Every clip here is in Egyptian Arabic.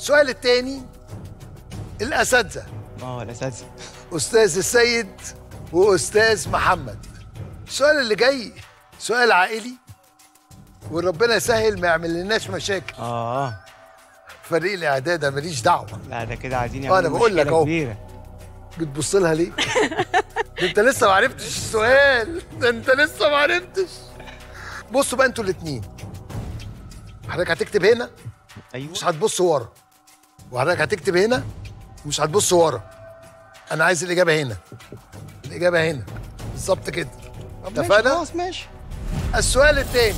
السؤال الثاني الاساتذه اه الاساتذه استاذ السيد واستاذ محمد السؤال اللي جاي سؤال عائلي وربنا يسهل ما يعمل لناش مشاكل اه فريق الاعداد أنا ماليش دعوه لا ده كده عايزين آه، أنا يعملوا بقول لك مشكلة أهو. كبيرة. بتبص لها ليه؟ ده انت لسه ما عرفتش السؤال ده انت لسه ما عرفتش بصوا بقى انتوا الاثنين حضرتك هتكتب هنا ايوه مش هتبص ورا وحضرتك هتكتب هنا ومش هتبص ورا انا عايز الاجابه هنا الاجابه هنا بالظبط كده طب ماشي، اتفقنا خلاص ماشي السؤال الثاني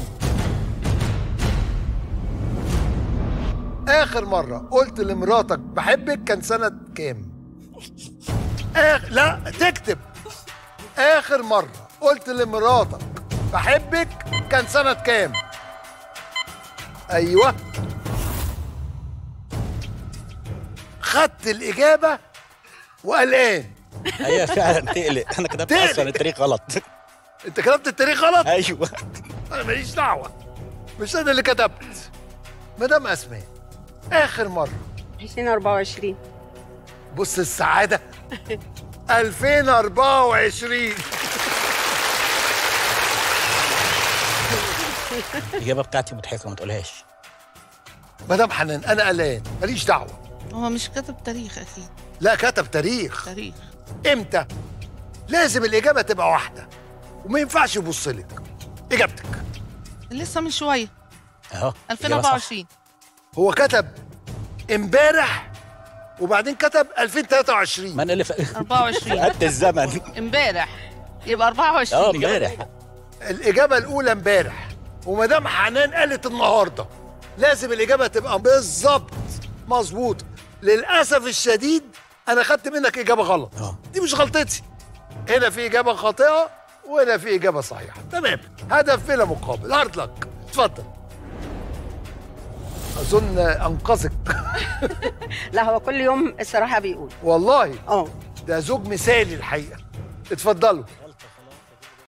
اخر مره قلت لمراتك بحبك كان سنه كام آخ... لا تكتب اخر مره قلت لمراتك بحبك كان سنه كام ايوه خدت الاجابه وقلقان هي فعلا تقلق انا كتبت تقلق. اصلا التاريخ غلط انت كتبت التاريخ غلط ايوه انا ماليش دعوه مش انا اللي كتبت مدام اسماء اخر مره 2024 بص السعاده 2024 الاجابه بتاعتي مضحكه ما تقولهاش مدام حنان انا قلقان ماليش دعوه هو مش كاتب تاريخ اكيد لا كتب تاريخ تاريخ امتى لازم الاجابه تبقى واحده وما ينفعش يبص لك اجابتك لسه من شويه اهو إجابة صح. 2024 هو كتب امبارح وبعدين كتب 2023 ما انا اللي ف... 24 قد الزمن امبارح يبقى اه 24 امبارح الإجابة الأولى امبارح ومدام حنان قالت النهاردة لازم الإجابة تبقى بالظبط مظبوط للأسف الشديد أنا خدت منك إجابة غلط اه دي مش غلطتي هنا في إجابة خاطئة وهنا في إجابة صحيحة تمام هدف بلا مقابل هارد لك اتفضل أظن أنقذك لا هو كل يوم الصراحه بيقول والله اه ده زوج مثالي الحقيقة اتفضلوا